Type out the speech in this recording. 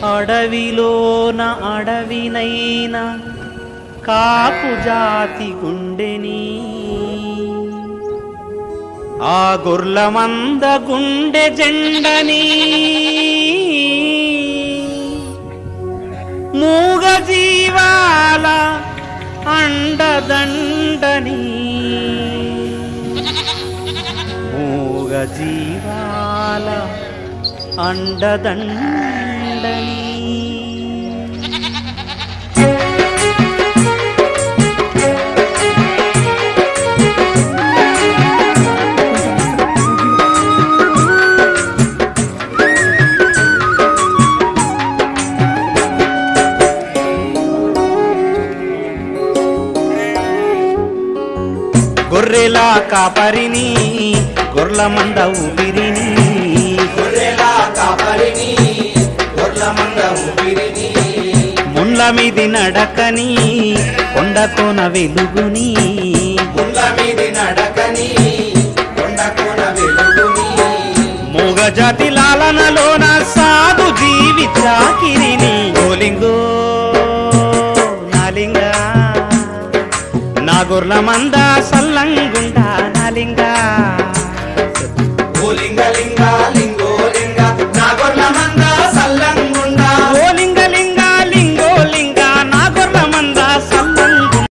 అడవిలోన అడవినైన కాపు జాతి గుండెని ఆ గొర్ల మంద గుండె జెండని మూగ జీవాల అండదండని మూగ జీవాల అండదండని గొర్రెల కాపరిని గొర్ల మంద ఊపిరిని గొర్రెల కాపరిని గొర్ల మంద ఊపిరిని ముండ్ల మీది నడకని కొండ కోన వెలుగుని ముళ్ళ మీది నడకని కొండకోన వెలుగుని మూగ జాతి లాలనలోన సాధు జీవి చాకిరిని గోలింగో నాలింగా నా గొర్ల మంద సల్లంగుండా నాలింగా ఓ లింగ లింగ